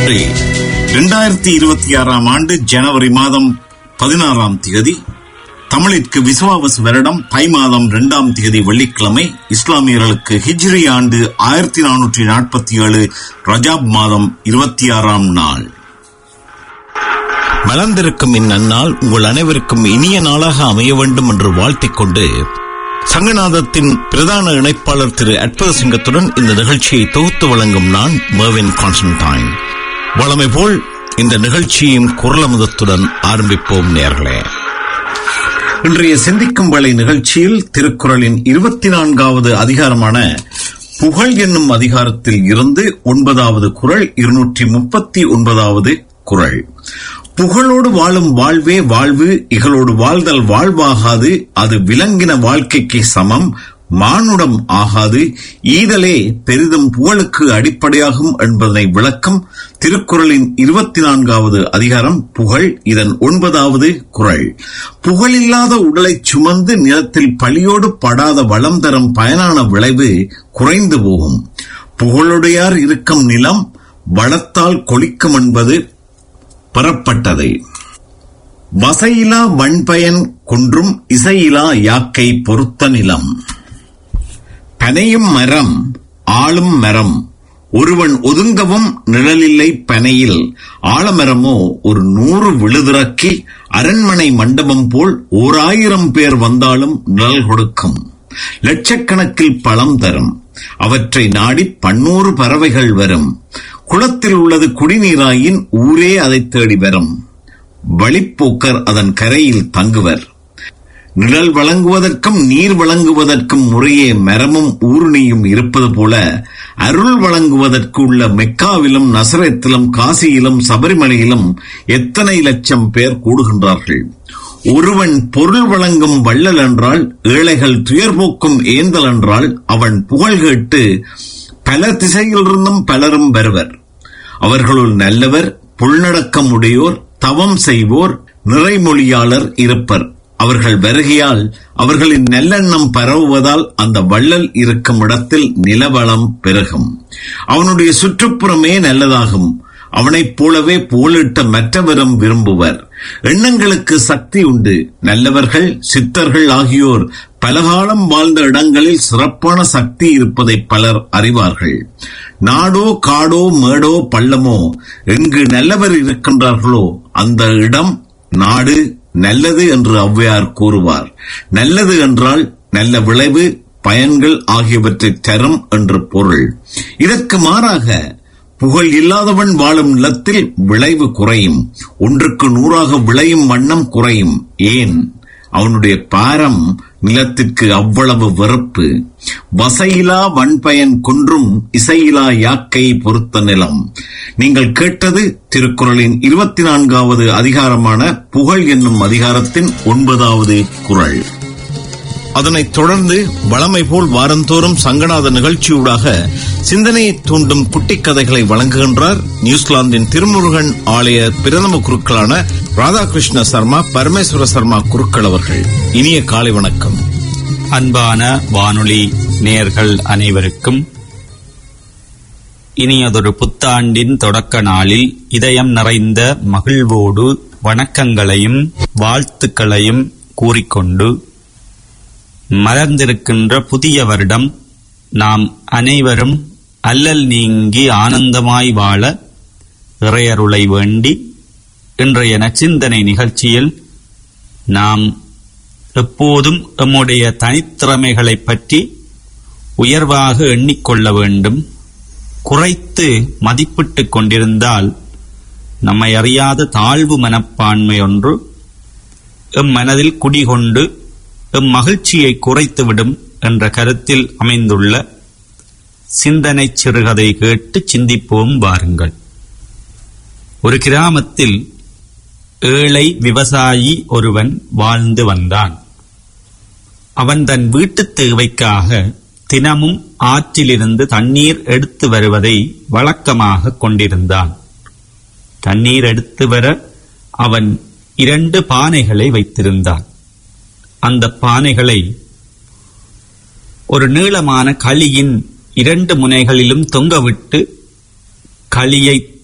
இன்று இரண்டாயிரத்தி இருபத்தி ஆறாம் ஆண்டு ஜனவரி மாதம் பதினாறாம் திகதி தமிழிற்கு விசுவாவச வருடம் தை மாதம் இரண்டாம் திகதி வெள்ளிக்கிழமை இஸ்லாமியர்களுக்கு ஹிஜ்ரி ஆண்டு ஆயிரத்தி நானூற்றி நாற்பத்தி ஏழு ரஜாப் மாதம் இருபத்தி ஆறாம் நாள் மலர்ந்திருக்கும் இந்நன்னாள் உங்கள் அனைவருக்கும் இனிய நாளாக அமைய வேண்டும் என்று வாழ்த்திக் கொண்டு சங்கநாதத்தின் பிரதான இணைப்பாளர் திரு அற்புத சிங்கத்துடன் இந்த நிகழ்ச்சியை தொகுத்து வழங்கும் நான் மேவின் கான்ஸ்டன்டைன் வளமை போல் இந்த நிகழ்ச்சியின் குரலமுதத்துடன் ஆரம்பிப்போம் நேர்களே இன்றைய சிந்திக்கும் வேளை நிகழ்ச்சியில் திருக்குறளின் இருபத்தி நான்காவது அதிகாரமான புகழ் என்னும் அதிகாரத்தில் இருந்து ஒன்பதாவது குரல் இருநூற்றி முப்பத்தி ஒன்பதாவது குரல் புகழோடு வாழும் வாழ்வே வாழ்வு இகழோடு வாழ்தல் வாழ்வாகாது அது விலங்கின வாழ்க்கைக்கு சமம் மானுடம் ஆகாது ஈதலே பெரிதும் புகழுக்கு அடிப்படையாகும் என்பதனை விளக்கம் திருக்குறளின் இருபத்தி நான்காவது அதிகாரம் புகழ் இதன் ஒன்பதாவது குரல் புகழில்லாத உடலை சுமந்து நிலத்தில் பழியோடு படாத வளம் தரும் பயனான விளைவு குறைந்து போகும் புகழுடையார் இருக்கும் நிலம் வளத்தால் கொளிக்கும் என்பது பெறப்பட்டது வசையிலா வன்பயன் குன்றும் இசையிலா யாக்கை பொருத்த நிலம் பனையும் மரம் ஆளும் மரம் ஒருவன் ஒதுங்கவும் நிழலில்லை பனையில் ஆலமரமோ ஒரு நூறு விழுதிறக்கி அரண்மனை மண்டபம் போல் ஓர் ஆயிரம் பேர் வந்தாலும் நிழல் கொடுக்கும் லட்சக்கணக்கில் பழம் தரும் அவற்றை நாடி பன்னூறு பறவைகள் வரும் குளத்தில் உள்ளது குடிநீராயின் ஊரே அதை தேடி வரும் வழிப்போக்கர் அதன் கரையில் தங்குவர் நிழல் வழங்குவதற்கும் நீர் வழங்குவதற்கும் முறையே மரமும் ஊருணியும் இருப்பது போல அருள் வழங்குவதற்கு உள்ள மெக்காவிலும் நசரத்திலும் காசியிலும் சபரிமலையிலும் எத்தனை லட்சம் பேர் கூடுகின்றார்கள் ஒருவன் பொருள் வழங்கும் வள்ளல் என்றால் ஏழைகள் துயர் போக்கும் ஏந்தல் என்றால் அவன் புகழ் கேட்டு பல திசையிலிருந்தும் பலரும் வருவர் அவர்களுள் நல்லவர் புல்நடக்கம் உடையோர் தவம் செய்வோர் நிறைமொழியாளர் இருப்பர் அவர்கள் வருகையால் அவர்களின் நல்லெண்ணம் பரவுவதால் அந்த வள்ளல் இருக்கும் இடத்தில் நிலவளம் பெருகும் அவனுடைய சுற்றுப்புறமே நல்லதாகும் அவனைப் போலவே புகழிட்ட மற்றவரும் விரும்புவர் எண்ணங்களுக்கு சக்தி உண்டு நல்லவர்கள் சித்தர்கள் ஆகியோர் பலகாலம் வாழ்ந்த இடங்களில் சிறப்பான சக்தி இருப்பதை பலர் அறிவார்கள் நாடோ காடோ மேடோ பள்ளமோ எங்கு நல்லவர் இருக்கின்றார்களோ அந்த இடம் நாடு நல்லது என்று ஔவையார் கூறுவார் நல்லது என்றால் நல்ல விளைவு பயன்கள் ஆகியவற்றை தரும் என்று பொருள் இதற்கு மாறாக புகழ் இல்லாதவன் வாழும் நிலத்தில் விளைவு குறையும் ஒன்றுக்கு நூறாக விளையும் வண்ணம் குறையும் ஏன் அவனுடைய பாரம் நிலத்திற்கு அவ்வளவு வெறுப்பு வசையிலா வன்பயன் குன்றும் இசையிலா யாக்கை பொறுத்த நிலம் நீங்கள் கேட்டது திருக்குறளின் இருபத்தி நான்காவது அதிகாரமான புகழ் என்னும் அதிகாரத்தின் ஒன்பதாவது குரல் அதனைத் தொடர்ந்து வளமை போல் வாரந்தோறும் சங்கநாத நிகழ்ச்சியூடாக சிந்தனையை தூண்டும் குட்டிக் கதைகளை வழங்குகின்றார் நியூசிலாந்தின் திருமுருகன் ஆலய பிரதம குருக்களான ராதாகிருஷ்ண சர்மா பரமேஸ்வர சர்மா குருக்கள் அவர்கள் இனிய காலை வணக்கம் அன்பான வானொலி நேயர்கள் அனைவருக்கும் இனியதொரு புத்தாண்டின் தொடக்க நாளில் இதயம் நிறைந்த மகிழ்வோடு வணக்கங்களையும் வாழ்த்துக்களையும் கூறிக்கொண்டு மலர்ந்திருக்கின்ற புதிய வருடம் நாம் அனைவரும் அல்லல் நீங்கி ஆனந்தமாய் வாழ இறையருளை வேண்டி இன்றைய நச்சிந்தனை நிகழ்ச்சியில் நாம் எப்போதும் எம்முடைய தனித்திறமைகளைப் பற்றி உயர்வாக எண்ணிக்கொள்ள வேண்டும் குறைத்து மதிப்பிட்டுக் கொண்டிருந்தால் நம்மை அறியாத தாழ்வு மனப்பான்மை ஒன்று எம் மனதில் குடிகொண்டு எம் மகிழ்ச்சியை குறைத்துவிடும் என்ற கருத்தில் அமைந்துள்ள சிந்தனை சிறுகதை கேட்டு சிந்திப்போம் வாருங்கள் ஒரு கிராமத்தில் ஏழை விவசாயி ஒருவன் வாழ்ந்து வந்தான் அவன் தன் வீட்டுத் தேவைக்காக தினமும் ஆற்றிலிருந்து தண்ணீர் எடுத்து வருவதை வழக்கமாக கொண்டிருந்தான் தண்ணீர் எடுத்து வர அவன் இரண்டு பானைகளை வைத்திருந்தான் அந்த பானைகளை ஒரு நீளமான களியின் இரண்டு முனைகளிலும் தொங்கவிட்டு களியை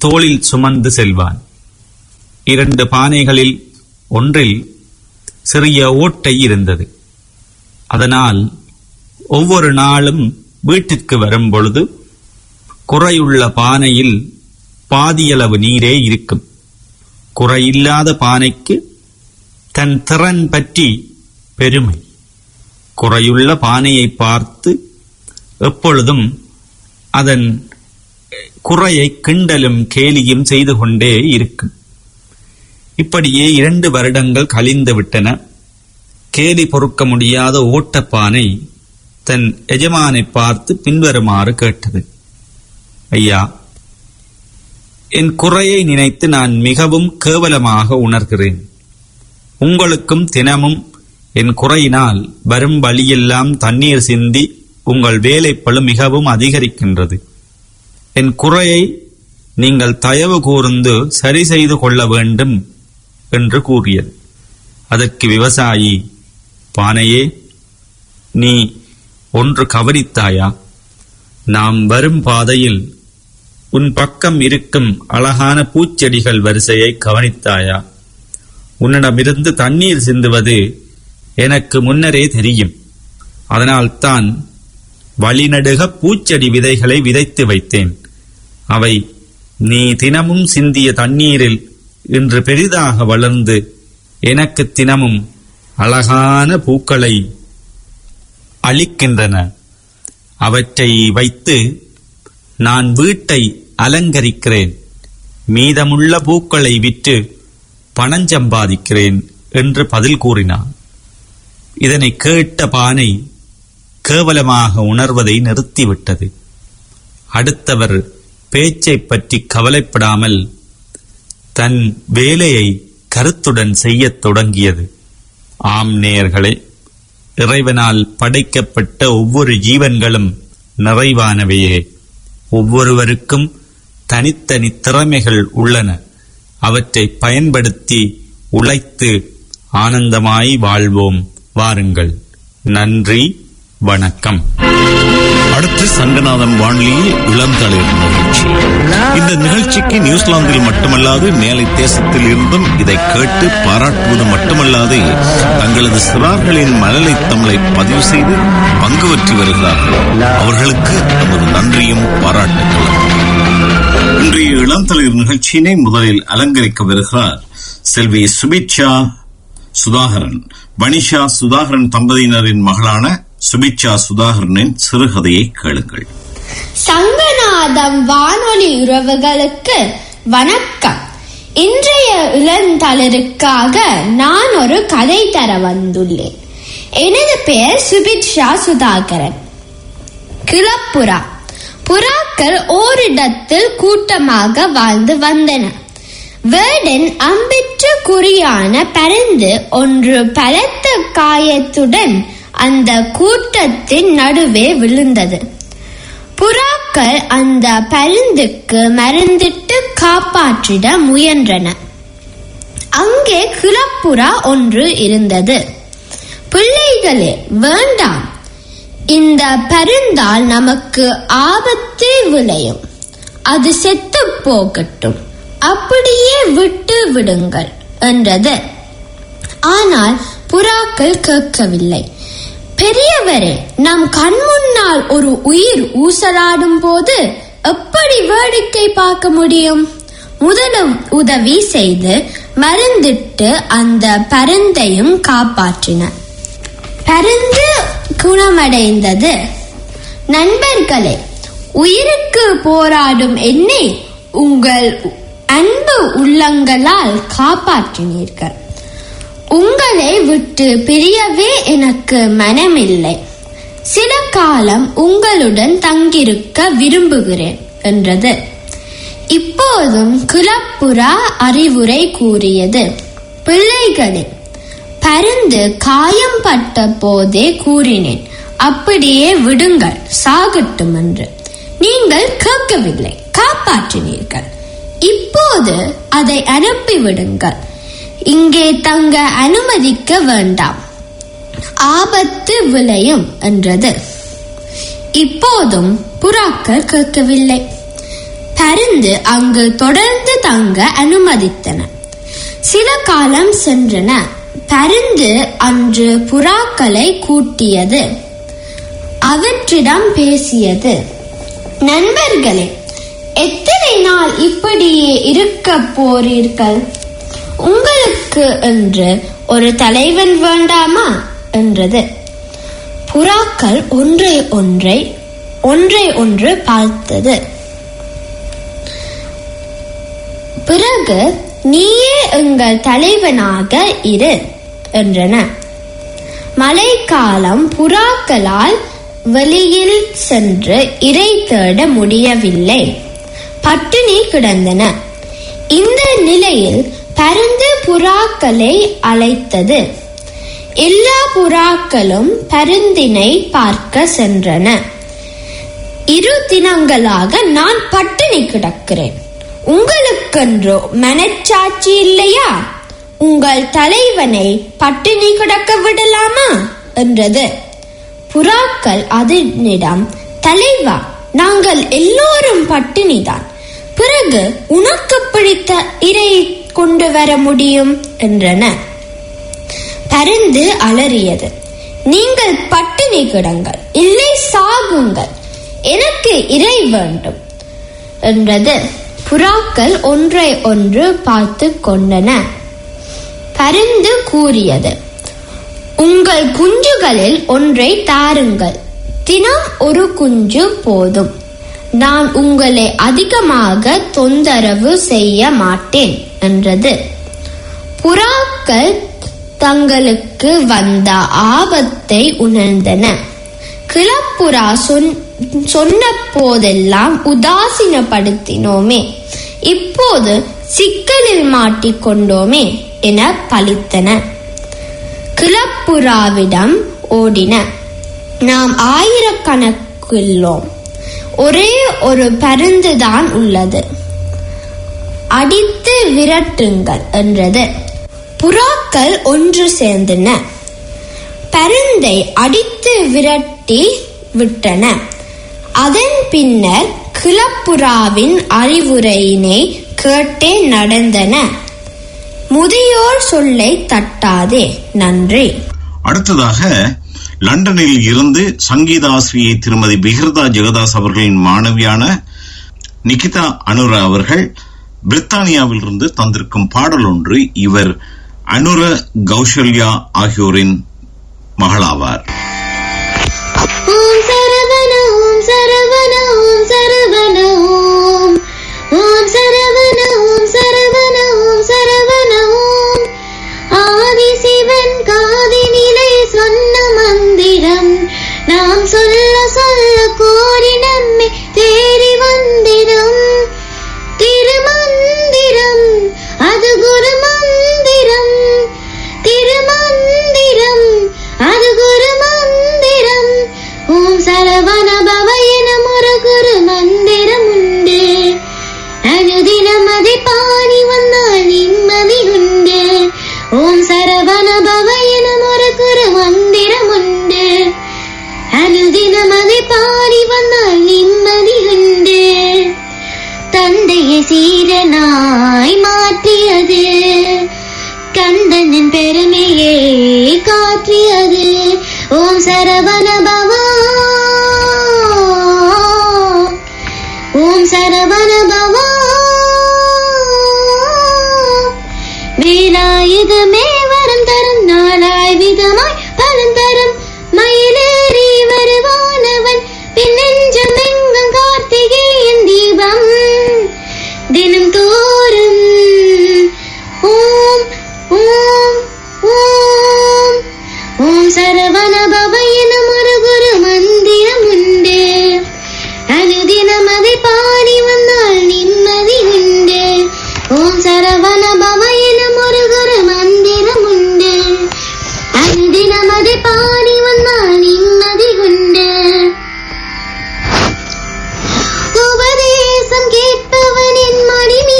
தோளில் சுமந்து செல்வான் இரண்டு பானைகளில் ஒன்றில் சிறிய ஓட்டை இருந்தது அதனால் ஒவ்வொரு நாளும் வீட்டிற்கு வரும் பொழுது குறையுள்ள பானையில் பாதியளவு நீரே இருக்கும் குறையில்லாத பானைக்கு தன் திறன் பற்றி பெருமை குறையுள்ள பானையை பார்த்து எப்பொழுதும் அதன் குறையை கிண்டலும் கேலியும் செய்து கொண்டே இருக்கும் இப்படியே இரண்டு வருடங்கள் கழிந்து விட்டன கேலி பொறுக்க முடியாத ஓட்டப்பானை தன் எஜமானை பார்த்து பின்வருமாறு கேட்டது ஐயா என் குறையை நினைத்து நான் மிகவும் கேவலமாக உணர்கிறேன் உங்களுக்கும் தினமும் என் குறையினால் வரும் வழியெல்லாம் தண்ணீர் சிந்தி உங்கள் வேலைப்பளு மிகவும் அதிகரிக்கின்றது என் குறையை நீங்கள் தயவு கூர்ந்து சரி செய்து கொள்ள வேண்டும் என்று கூறியது அதற்கு விவசாயி பானையே நீ ஒன்று கவனித்தாயா நாம் வரும் பாதையில் உன் பக்கம் இருக்கும் அழகான பூச்செடிகள் வரிசையை கவனித்தாயா உன்னிடமிருந்து தண்ணீர் சிந்துவது எனக்கு முன்னரே தெரியும் அதனால்தான் வழிநடுக பூச்செடி விதைகளை விதைத்து வைத்தேன் அவை நீ தினமும் சிந்திய தண்ணீரில் இன்று பெரிதாக வளர்ந்து எனக்கு தினமும் அழகான பூக்களை அளிக்கின்றன அவற்றை வைத்து நான் வீட்டை அலங்கரிக்கிறேன் மீதமுள்ள பூக்களை விற்று பணம் சம்பாதிக்கிறேன் என்று பதில் கூறினான் இதனை கேட்ட பானை கேவலமாக உணர்வதை நிறுத்திவிட்டது அடுத்தவர் பேச்சை பற்றி கவலைப்படாமல் தன் வேலையை கருத்துடன் செய்யத் தொடங்கியது ஆம் நேயர்களே இறைவனால் படைக்கப்பட்ட ஒவ்வொரு ஜீவன்களும் நிறைவானவையே ஒவ்வொருவருக்கும் தனித்தனி திறமைகள் உள்ளன அவற்றை பயன்படுத்தி உழைத்து ஆனந்தமாய் வாழ்வோம் வாருங்கள் நன்றி வணக்கம் அடுத்து சங்கநாதம் வானொலியில் இளந்தளிர் நிகழ்ச்சி இந்த நிகழ்ச்சிக்கு நியூசிலாந்தில் மட்டுமல்லாது மேலை தேசத்தில் இருந்தும் இதை கேட்டு பாராட்டுவது மட்டுமல்லாது தங்களது சிறார்களின் மழலை தமிழை பதிவு செய்து பங்கு பற்றி வருகிறார்கள் அவர்களுக்கு நமது நன்றியும் பாராட்டுகளும் இன்றைய இளந்தளிர் நிகழ்ச்சியினை முதலில் அலங்கரிக்க வருகிறார் செல்வி சுபிட்சா சுதாகரன் வனிஷா சுதாகரன் தம்பதியினரின் மகளான சுபிட்சா சுதாகரனின் சிறுகதையை கேளுங்கள் சங்கநாதம் வானொலி உறவுகளுக்கு வணக்கம் இன்றைய இளந்தளிருக்காக நான் ஒரு கதை தர வந்துள்ளேன் எனது பெயர் சுபிட்சா சுதாகரன் கிளப்புறா புறாக்கள் ஓரிடத்தில் கூட்டமாக வாழ்ந்து வந்தன வேடன் அம்பிற்ற குறியான பருந்து ஒன்று பலத்த காயத்துடன் அந்த கூட்டத்தின் நடுவே விழுந்தது புறாக்கள் அந்த பருந்துக்கு மருந்திட்டு காப்பாற்றிட முயன்றன அங்கே கிளப்புறா ஒன்று இருந்தது பிள்ளைகளே வேண்டாம் இந்த பருந்தால் நமக்கு ஆபத்து விளையும் அது செத்து போகட்டும் அப்படியே விட்டு விடுங்கள் என்றது ஆனால் புறாக்கள் கேட்கவில்லை பெரியவரே நம் கண் முன்னால் ஒரு உயிர் ஊசலாடும் போது எப்படி வேடிக்கை பார்க்க முடியும் முதலும் உதவி செய்து மருந்திட்டு அந்த பருந்தையும் காப்பாற்றின பருந்து குணமடைந்தது நண்பர்களே உயிருக்கு போராடும் என்னை உங்கள் அன்பு உள்ளங்களால் காப்பாற்றினீர்கள் உங்களை விட்டு பிரியவே எனக்கு மனமில்லை சில காலம் உங்களுடன் தங்கியிருக்க விரும்புகிறேன் என்றது இப்போதும் குலப்புறா அறிவுரை கூறியது பிள்ளைகளே பருந்து காயம் பட்ட போதே கூறினேன் அப்படியே விடுங்கள் சாகட்டும் என்று நீங்கள் கேட்கவில்லை காப்பாற்றினீர்கள் இப்போது அதை அனுப்பிவிடுங்கள் இங்கே தங்க அனுமதிக்க வேண்டாம் ஆபத்து விளையும் என்றது இப்போதும் புறாக்கள் கேட்கவில்லை பருந்து அங்கு தொடர்ந்து தங்க அனுமதித்தன சில காலம் சென்றன பருந்து அன்று புறாக்களை கூட்டியது அவற்றிடம் பேசியது நண்பர்களே எத்தனை நாள் இப்படியே இருக்க போறீர்கள் உங்களுக்கு என்று ஒரு தலைவன் வேண்டாமா என்றது புறாக்கள் ஒன்றை ஒன்றை ஒன்றை ஒன்று பார்த்தது பிறகு நீயே எங்கள் தலைவனாக இரு என்றன மழைக்காலம் புறாக்களால் வெளியில் சென்று இறை தேட முடியவில்லை பட்டினி கிடந்தன இந்த நிலையில் பருந்து புறாக்களை அழைத்தது எல்லா புறாக்களும் பருந்தினை பார்க்க சென்றன இரு தினங்களாக நான் பட்டினி கிடக்கிறேன் உங்களுக்கென்றோ மனச்சாட்சி இல்லையா உங்கள் தலைவனை பட்டினி கிடக்க விடலாமா என்றது புறாக்கள் அதனிடம் தலைவா நாங்கள் எல்லோரும் பட்டினிதான் பிறகு உனக்கு பிடித்த இறை கொண்டு வர முடியும் என்றன பருந்து அலறியது நீங்கள் பட்டினி கிடங்கள் இல்லை சாகுங்கள் எனக்கு இறை வேண்டும் என்றது புறாக்கள் ஒன்றை ஒன்று பார்த்து கொண்டன பருந்து கூறியது உங்கள் குஞ்சுகளில் ஒன்றை தாருங்கள் தினம் ஒரு குஞ்சு போதும் நான் உங்களை அதிகமாக தொந்தரவு செய்ய மாட்டேன் என்றது புறாக்கள் தங்களுக்கு வந்த ஆபத்தை உணர்ந்தன கிளப்புறா சொன் சொன்ன போதெல்லாம் உதாசீனப்படுத்தினோமே இப்போது சிக்கலில் மாட்டிக்கொண்டோமே என பலித்தன கிளப்புறாவிடம் ஓடின நாம் ஆயிரக்கணக்குள்ளோம் ஒரே ஒரு பருந்துதான் உள்ளது அடித்து விரட்டுங்கள் என்றது புறாக்கள் ஒன்று சேர்ந்தன பருந்தை அடித்து விரட்டி விட்டன அதன் பின்னர் கிளப்புறாவின் அறிவுரையினை கேட்டே நடந்தன முதியோர் சொல்லை தட்டாதே நன்றி அடுத்ததாக லண்டனில் இருந்து சங்கீத ஆசிரியை திருமதி பிகிர்தா ஜெகதாஸ் அவர்களின் மாணவியான நிகிதா அனுரா அவர்கள் பிரித்தானியாவில் இருந்து தந்திருக்கும் பாடல் ஒன்று இவர் அனுர கௌசல்யா ஆகியோரின் மகளாவார் ஓம் சரவண ஓம் சரவண ஓம் சரவண ஓம் ஓம் சரவண ஓம் சரவண ஓம் சரவண ஓம் ஆதி சிவன் காதினிலே சொன்ன மந்திரம் நாம் சொல்ல சொல்ல கோரி நம்மை தேடி வந்திடும் திருமந்திரம் அது குரு மந்திரம் திருமந்திரம் அது குரு மந்திரம் ஓம் சரவண பவ எனும் ஒரு குரு மந்திரம் உண்டு அனுதினம் அதை பாடி வந்தால் நிம்மதி உண்டு ஓம் சரவண பவ எனும் ஒரு குரு மந்திரம் உண்டு அனுதினம் அதை பாடி வந்தால் நிம்மதி உண்டு தந்தையை சீரனாய் மாற்றியது கந்தனின் பெருமையை காற்றியது ஓம் சரவண பவா ஓம் சரவண பவா வேலாயுதமே வரம் தரும் நாளாய் விதமாய் பலம் தரும் மயிலேறி வருவானவன் பின்னெஞ்சம் எங்கும் கார்த்திகேயன் தீபம் தினம் தோறும் ஓம் ஓம் ஓம் ஓம் சரவண பவ எனும் ஒரு குரு மந்திரம் உண்டு அனுதினம் அதை பாடி வந்தால் நிம்மதி உண்டு ஓம் சரவண பவ எனும் ஒரு குரு மந்திரம் உண்டு அனுதினம் அதை பாடி வந்தால் நிம்மதி உண்டு உபதேசம் கேட்பவனின் மடிமீ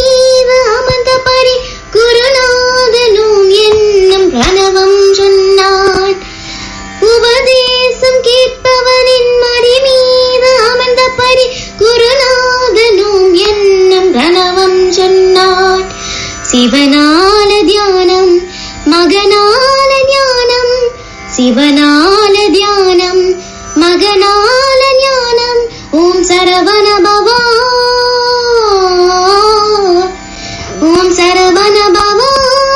சிவனால தியானம் மகனால ஞானம் சிவனால தியானம் மகனால ஞானம் ஓம் சரவண பவா ஓம் சரவண பவா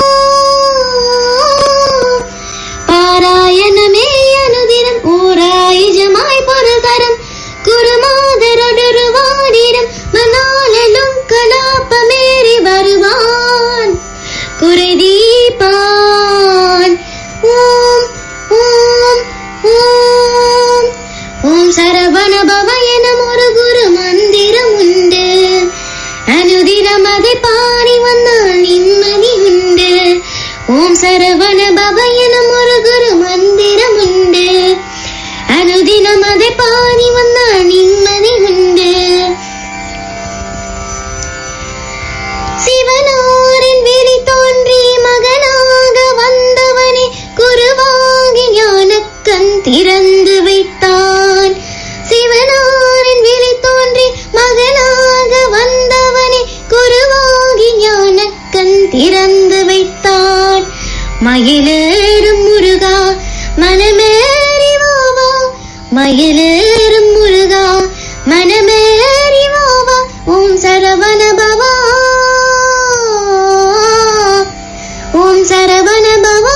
பாராயணமே அனுதினம் ஓராயிஜமாய் பொருகரம் குருமாதரொடொரு வாடிடம் மனாலலும் கலாப்பமேறி வருவான் குறைதீபான் ஓம் ஓம் ஓம் ஓம் சரவண பவ எனும் ஒரு குரு மந்திரம் உண்டு அனுதினம் அதை பாடி வந்தால் நிம்மதி உண்டு ஓம் சரவண பவ எனும் ஒரு குரு மந்திரம் உண்டு அனுதினம் அதை பாடி வந்தால் நிம்மதி உண்டு சிவனாரின் விழி தோன்றி மகனாக வந்தவனே குருவாகி ஞானக்கண் திறந்து வைத்தான் சிவனாரின் விழி தோன்றி மகனாக வந்தவனே குருவாகி ஞானக்கண் திறந்து வைத்தான் மயிலேறும் முருகா மனமேறி வாவா மயிலேறும் முருகா மனமேறி வாவா ஓம் சரவண பவா ஓம் சரவண பவா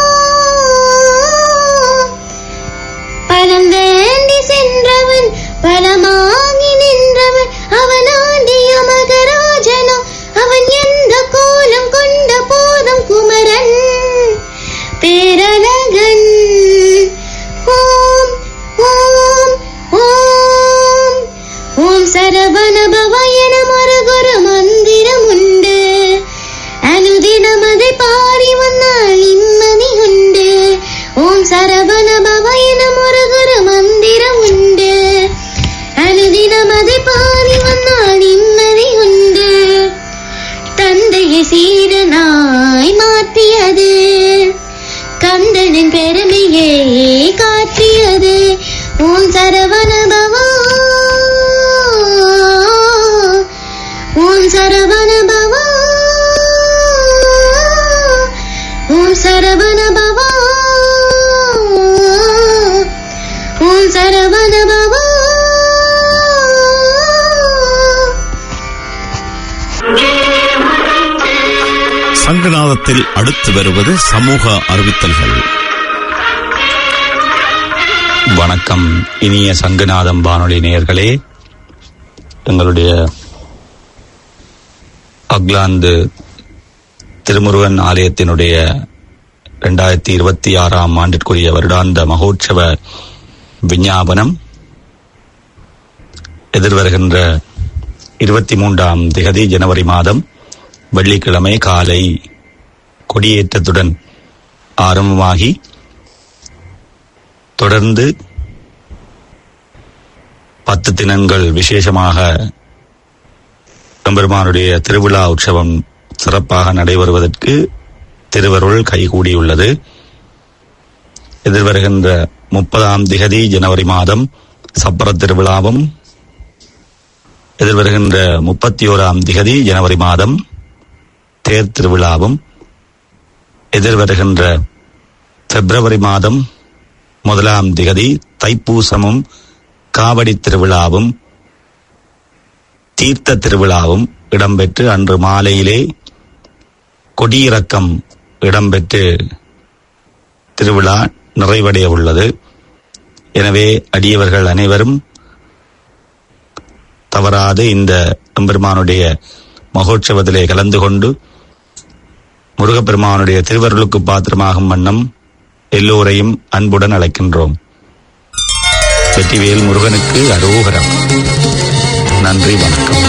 பலம் வேண்டி சென்றவன் பலமாகி நின்றவன் அவன் ஆண்டிய மகராஜனோ அவன் எந்த கோலம் கொண்ட போதும் குமரன் பேரழகன் ஓம் ஓம் ஓம் ஓம் சரவண பவ என ஒரு குரு மந்திரம் உண்டு அனுதினம் அதை பாடி வந்தால் நிம்மதி உண்டு ஓம் சரவண பவ என ஒரு குரு மந்திரம் உண்டு அனுதினம் அதை பாடி வந்தால் நிம்மதி உண்டு தந்தையை சீரனாய் மாற்றியது கந்தனின் பெருமையே காட்டியது ஓம் சரவண பவா ஓம் சரவண பவா ஓம் சரவண பவா ஓம் சரவண பவா சங்கநாதத்தில் அடுத்து வருவது சமூக அறிவித்தல்கள் வணக்கம் இனிய சங்குநாதம் வானொலி நேயர்களே எங்களுடைய அக்லாந்து திருமுருகன் ஆலயத்தினுடைய இரண்டாயிரத்தி இருபத்தி ஆறாம் ஆண்டிற்குரிய வருடாந்த மகோற்சவ விஞ்ஞாபனம் எதிர்வருகின்ற இருபத்தி மூன்றாம் திகதி ஜனவரி மாதம் வெள்ளிக்கிழமை காலை கொடியேற்றத்துடன் ஆரம்பமாகி தொடர்ந்து பத்து தினங்கள் விசேஷமாக எம்பெருமானுடைய திருவிழா உற்சவம் சிறப்பாக நடைபெறுவதற்கு திருவருள் கைகூடியுள்ளது எதிர்வருகின்ற முப்பதாம் திகதி ஜனவரி மாதம் சப்பர திருவிழாவும் எதிர்வருகின்ற முப்பத்தி ஓராம் திகதி ஜனவரி மாதம் தேர் திருவிழாவும் எதிர்வருகின்ற பிப்ரவரி மாதம் முதலாம் திகதி தைப்பூசமும் காவடி திருவிழாவும் தீர்த்த திருவிழாவும் இடம்பெற்று அன்று மாலையிலே கொடியிறக்கம் இடம்பெற்று திருவிழா நிறைவடைய உள்ளது எனவே அடியவர்கள் அனைவரும் தவறாது இந்த எம்பெருமானுடைய மகோற்சவத்திலே கலந்து கொண்டு முருகப்பெருமானுடைய திருவருளுக்கு பாத்திரமாகும் வண்ணம் எல்லோரையும் அன்புடன் அழைக்கின்றோம் வெற்றிவேல் முருகனுக்கு அரோகரம் நன்றி வணக்கம்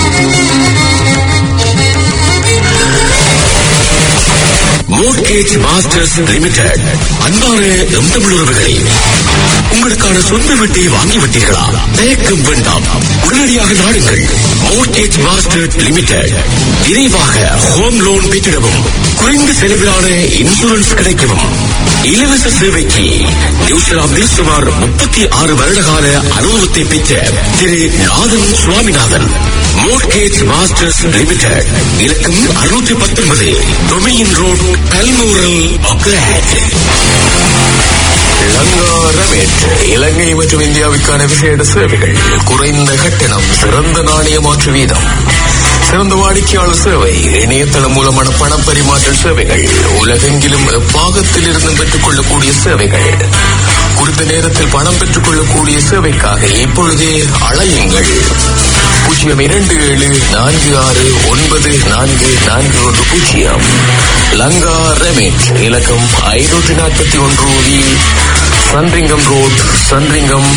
மோர்கேஜ் மாஸ்டர்ஸ் லிமிடெட் அன்பான எம் தமிழ் உறவுகளே உங்களுக்கான சொந்த வீட்டை வாங்கிவிட்டீர்களா தயக்கம் வேண்டாம் உடனடியாக நாடுங்கள் மோர்கேஜ் மாஸ்டர் லிமிடெட் விரைவாக ஹோம் லோன் பெற்றிடவும் குறைந்த செலவிலான இன்சூரன்ஸ் கிடைக்கவும் இலவச சேவைக்கு நியூசிலாந்தில் சுமார் முப்பத்தி ஆறு வருடகால அனுபவத்தை பெற்ற திரு Nathan Swaminathan mortgage masters limited இலக்கம் அறுநூற்றி பத்தொன்பது டொமியின் ரோட் பல்மூரல் ஒக்லாண்ட் லங்காரமேட் இலங்கை மற்றும் இந்தியாவுக்கான விசேட சேவைகள் குறைந்த கட்டணம் சிறந்த நாணய மாற்று வீதம் சிறந்த வாடிக்கையாளர் சேவை இணையதளம் மூலமான பண பரிமாற்ற சேவைகள் உலகெங்கிலும் பாகத்தில் இருந்து பெற்றுக் கொள்ளக்கூடிய சேவைகள் குறித்த நேரத்தில் பணம் பெற்றுக் கொள்ளக்கூடிய சேவைக்காக இப்பொழுதே அழையுங்கள் பூஜ்ஜியம் இரண்டு ஏழு நான்கு ஆறு ஒன்பது நான்கு நான்கு ஒன்று பூஜ்ஜியம் லங்கா ரெமிட் இலக்கம் ஐநூற்றி நாற்பத்தி ஒன்று வி சன்ரிங்கம் ரோட் சன்ரிங்கம்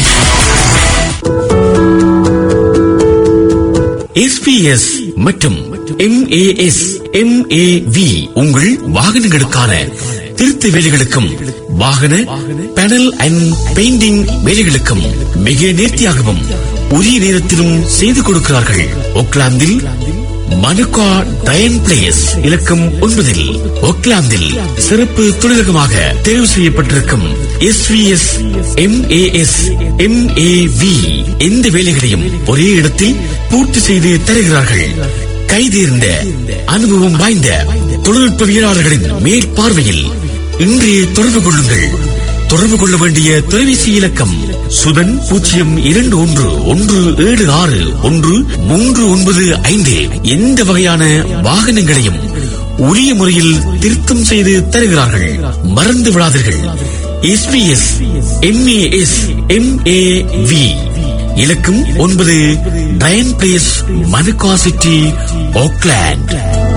எஸ்பிஎஸ் மற்றும் எம்ஏஎஸ் எம்ஏவி உங்கள் வாகனங்களுக்கான திருத்த வேலைகளுக்கும் வாகன பேனல் அண்ட் பெயிண்டிங் வேலைகளுக்கும் மிக நேர்த்தியாகவும் உரிய நேரத்திலும் செய்து கொடுக்கிறார்கள் ஓக்லாந்தில் மனுகா டயன் பிளேஸ் இலக்கம் ஒன்பதில் ஓக்லாந்தில் சிறப்பு தொழிலகமாக தேர்வு செய்யப்பட்டிருக்கும் எஸ்விஎஸ் எம்ஏஎஸ் எம்ஏவி எந்த வேலைகளையும் ஒரே இடத்தில் பூர்த்தி செய்து தருகிறார்கள் கைதேர்ந்த அனுபவம் வாய்ந்த தொழில்நுட்பவியலாளர்களின் மேற்பார்வையில் இன்றே தொடர்பு கொள்ளுங்கள் தொடர்பு கொள்ள வேண்டிய தொலைபேசி இலக்கம் சுதன் பூஜ்ஜியம் இரண்டு ஒன்று ஒன்று ஏழு ஆறு ஒன்று மூன்று ஒன்பது ஐந்து எந்த வகையான வாகனங்களையும் உரிய முறையில் திருத்தம் செய்து தருகிறார்கள் மறந்து விடாதீர்கள் எஸ்பிஎஸ் எம்ஏஎஸ் எம்ஏவி இலக்கம் ஒன்பது டயன் பிளேஸ் மனுகா சிட்டி ஓக்லாண்ட்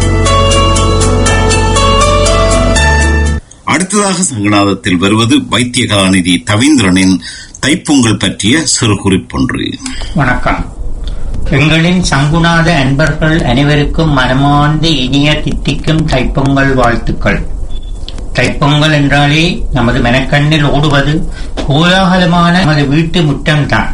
அடுத்ததாக சங்கநாதத்தில் வருவது வைத்திய கலாநிதி தவீந்திரனின் தைப்பொங்கல் பற்றிய சிறு குறிப்பொன்று வணக்கம் எங்களின் சங்குநாத அன்பர்கள் அனைவருக்கும் மனமார்ந்த இனிய தித்திக்கும் தைப்பொங்கல் வாழ்த்துக்கள் தைப்பொங்கல் என்றாலே நமது மெனக்கண்ணில் ஓடுவது கோலாகலமான நமது வீட்டு முற்றம்தான்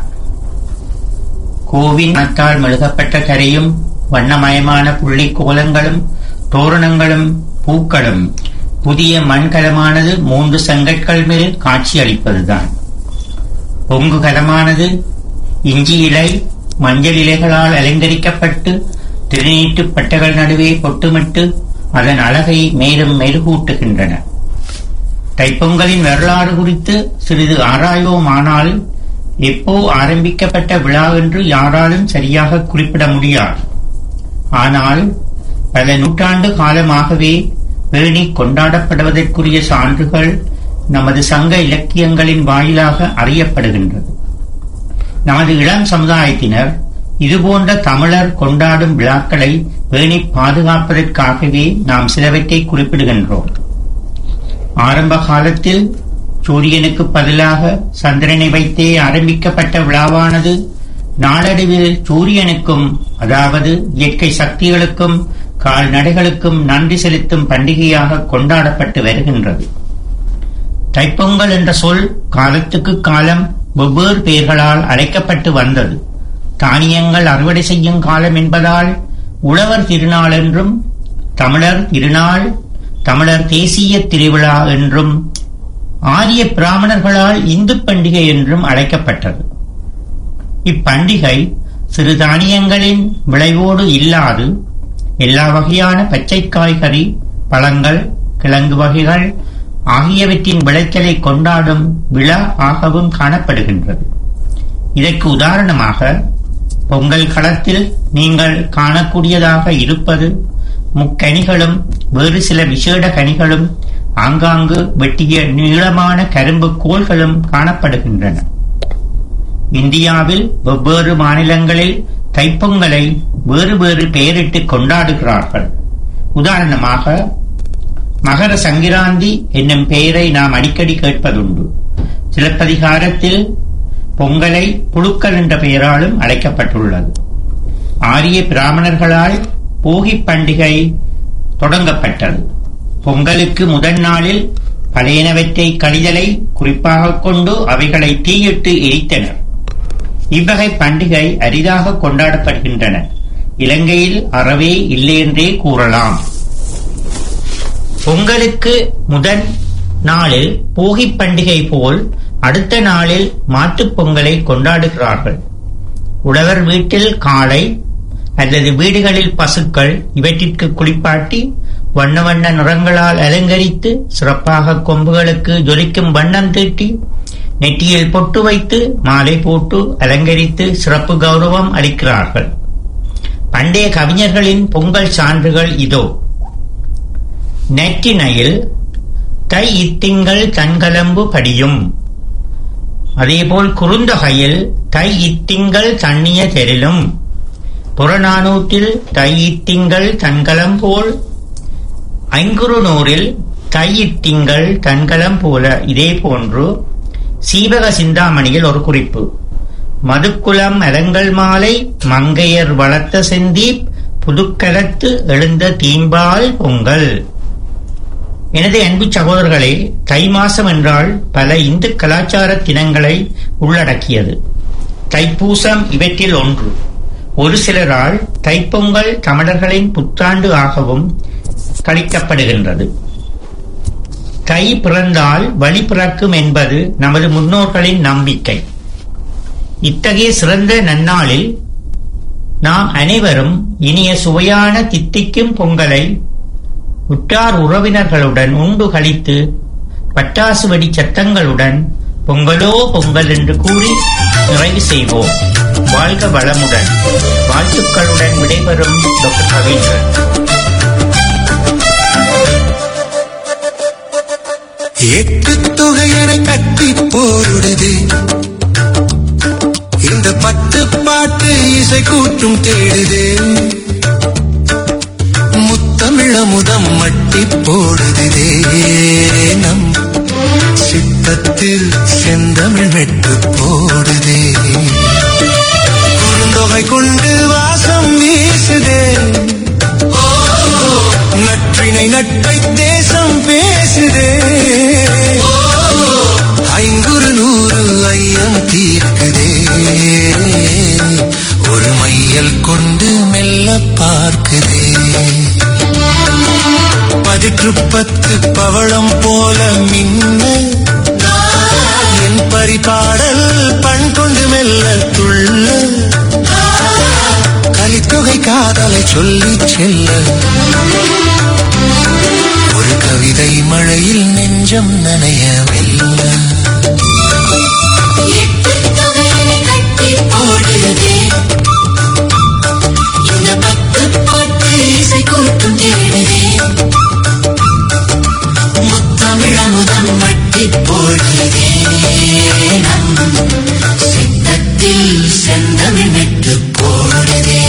கோவின் மத்தால் மெழுகப்பட்ட கரையும் வண்ணமயமான புள்ளி கோலங்களும் தோரணங்களும் பூக்களும் புதிய மண்கலமானது மூன்று செங்கற்கள் மேல் காட்சியளிப்பதுதான் பொங்கு கலமானது இஞ்சி இலை மஞ்சள் இலைகளால் அலங்கரிக்கப்பட்டு திருநீட்டு பட்டைகள் நடுவே பொட்டுமிட்டு அதன் அழகை மேலும் மெருகூட்டுகின்றன தைப்பொங்கலின் வரலாறு குறித்து சிறிது ஆராய்வோமானால் எப்போ ஆரம்பிக்கப்பட்ட விழா என்று யாராலும் சரியாக குறிப்பிட முடியாது ஆனால் பல நூற்றாண்டு காலமாகவே பேணி கொண்டாடப்படுவதற்குரிய சான்றுகள் நமது சங்க இலக்கியங்களின் வாயிலாக அறியப்படுகின்றது நமது இளம் சமுதாயத்தினர் இதுபோன்ற தமிழர் கொண்டாடும் விழாக்களை பேணி பாதுகாப்பதற்காகவே நாம் சிலவற்றை குறிப்பிடுகின்றோம் ஆரம்ப காலத்தில் சூரியனுக்கு பதிலாக சந்திரனை வைத்தே ஆரம்பிக்கப்பட்ட விழாவானது நாளடைவில் சூரியனுக்கும் அதாவது இயற்கை சக்திகளுக்கும் கால்நடைகளுக்கும் நன்றி செலுத்தும் பண்டிகையாக கொண்டாடப்பட்டு வருகின்றது தைப்பொங்கல் என்ற சொல் காலத்துக்கு காலம் வெவ்வேறு பெயர்களால் அழைக்கப்பட்டு வந்தது தானியங்கள் அறுவடை செய்யும் காலம் என்பதால் உழவர் திருநாள் என்றும் தமிழர் திருநாள் தமிழர் தேசிய திருவிழா என்றும் ஆரிய பிராமணர்களால் இந்து பண்டிகை என்றும் அழைக்கப்பட்டது இப்பண்டிகை சிறு தானியங்களின் விளைவோடு இல்லாது எல்லா வகையான பச்சை காய்கறி பழங்கள் கிழங்கு வகைகள் ஆகியவற்றின் விளைச்சலை கொண்டாடும் விழா ஆகவும் காணப்படுகின்றது இதற்கு உதாரணமாக பொங்கல் களத்தில் நீங்கள் காணக்கூடியதாக இருப்பது முக்கனிகளும் வேறு சில விசேட கனிகளும் ஆங்காங்கு வெட்டிய நீளமான கரும்பு கோள்களும் காணப்படுகின்றன இந்தியாவில் வெவ்வேறு மாநிலங்களில் தைப்பொங்கலை வேறு வேறு பெயரிட்டு கொண்டாடுகிறார்கள் உதாரணமாக மகர சங்கிராந்தி என்னும் பெயரை நாம் அடிக்கடி கேட்பதுண்டு சிலப்பதிகாரத்தில் பொங்கலை புழுக்கள் என்ற பெயராலும் அழைக்கப்பட்டுள்ளது ஆரிய பிராமணர்களால் போகி பண்டிகை தொடங்கப்பட்டது பொங்கலுக்கு முதல் நாளில் பழையனவற்றை கழிதலை குறிப்பாகக் கொண்டு அவைகளை தீயிட்டு எரித்தனர் இவ்வகை பண்டிகை அரிதாக கொண்டாடப்படுகின்றன இலங்கையில் அறவே இல்லை என்றே கூறலாம் பொங்கலுக்கு முதல் நாளில் போகி பண்டிகை போல் அடுத்த நாளில் மாட்டுப் பொங்கலை கொண்டாடுகிறார்கள் உழவர் வீட்டில் காளை அல்லது வீடுகளில் பசுக்கள் இவற்றிற்கு குளிப்பாட்டி வண்ண வண்ண நிறங்களால் அலங்கரித்து சிறப்பாக கொம்புகளுக்கு ஜொலிக்கும் வண்ணம் தீட்டி நெற்றியில் பொட்டு வைத்து மாலை போட்டு அலங்கரித்து சிறப்பு கௌரவம் அளிக்கிறார்கள் பண்டைய கவிஞர்களின் பொங்கல் சான்றுகள் இதோ நெற்றினையில் தை இத்திங்கள் தன்கலம்பு படியும் அதேபோல் குறுந்தொகையில் தை இத்திங்கள் தண்ணிய தெரிலும் புறநானூற்றில் தை இத்திங்கள் தன்கலம் போல் ஐங்குறுநூறில் தை இத்திங்கள் தன்கலம் போல இதே போன்று சீவக சிந்தாமணியில் ஒரு குறிப்பு மதுக்குலம் அலங்கல் மாலை மங்கையர் வளர்த்த செந்தீப் புதுக்கலத்து எழுந்த தீம்பால் பொங்கல் எனது அன்பு சகோதரர்களே தை மாசம் என்றால் பல இந்து கலாச்சார தினங்களை உள்ளடக்கியது தைப்பூசம் இவற்றில் ஒன்று ஒரு சிலரால் தைப்பொங்கல் தமிழர்களின் புத்தாண்டு ஆகவும் கழிக்கப்படுகின்றது தை பிறந்தால் வழி பிறக்கும் என்பது நமது முன்னோர்களின் நம்பிக்கை இத்தகைய சிறந்த நன்னாளில் நாம் அனைவரும் இனிய சுவையான தித்திக்கும் பொங்கலை உற்றார் உறவினர்களுடன் உண்டு கழித்து பட்டாசு வெடி சத்தங்களுடன் பொங்கலோ பொங்கல் என்று கூறி நிறைவு செய்வோம் வாழ்க வளமுடன் வாழ்த்துக்களுடன் விடைபெறும் டாக்டர் கவிஞர் எட்டு தொகையனை கட்டி போடுது இந்த பத்து பாட்டு இசை கூட்டும் தேடுது முத்தமிழ முதம் மட்டி போடுதே நம் சித்தத்தில் செந்தமிழ் மெட்டு போடுதே குறுந்தொகை கொண்டு வாசம் வீசுதே நற்றினை நட்பை தேசம் பேசுதே ஐங்குறு நூறு ஐயம் தீர்க்குதே ஒரு மையல் கொண்டு மெல்ல பார்க்குதே பதிற்று பத்து பவளம் போல மின்ன என் பரிபாடல் பண் கொண்டு மெல்ல துள்ள கலித்தொகை காதலை சொல்லி செல்ல ஒரு கவிதை மழையில் நெஞ்சம் நனைய வெல்ல செந்தமிழ் மெட்டு போடுதே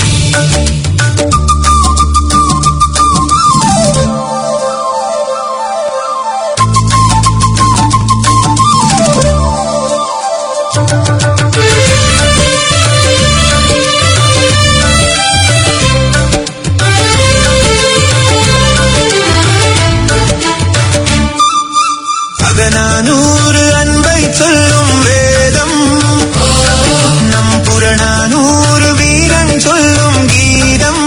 அகநானூறு அன்பை சொல்லும் வேதம் நம் புறநானூறு வீரன் சொல்லும் கீதம்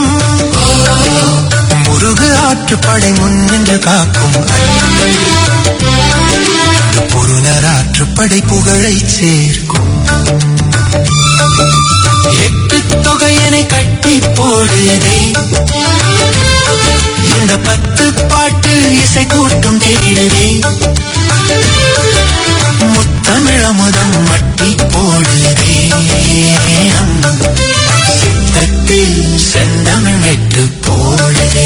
முருகு ஆற்றுப்படை முன்னின்று காக்கும் பொருளர் ஆற்றுப்படை புகழை சேர்க்கும் எட்டு தொகையனை கட்டி போடுதே இந்த பத்து பாட்டு இசை கூட்டும் தேடுதே முத்தமிழமுதம் மட்டி போடுதே சித்தத்தில் செந்தமிழ் மெட்டு போடுதே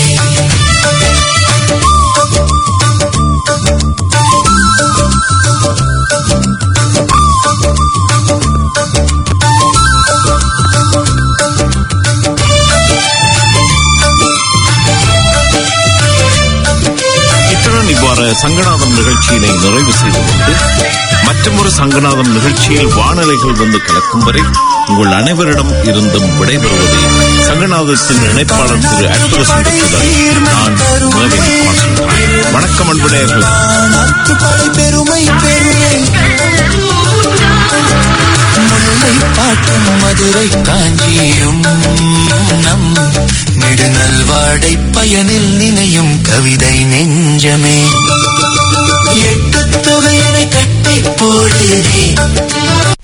இத்துடன் இவ்வாறு சங்கநாதம் நிகழ்ச்சியினை நிறைவு செய்து கொண்டு மற்றொரு சங்கநாதம் நிகழ்ச்சியில் வானலைகள் வந்து கலக்கும் வரை உங்கள் அனைவரிடம் இருந்தும் விடைபெறுவது சங்கநாதத்தின் இணைப்பாளர் திரு அற்புத சுந்தரத்துடன் நான் மேவின் வாசுதேவன். வணக்கம் அன்புடையர்கள் நாட்டுப்படை பெருமை பெறுவேன் முல்லை பாட்டும் மதுரை காஞ்சியும் நம் நெடுநல்வாடை பயனில் நினையும் கவிதை நெஞ்சமே எட்டு தொகையனை கட்டி போடுதே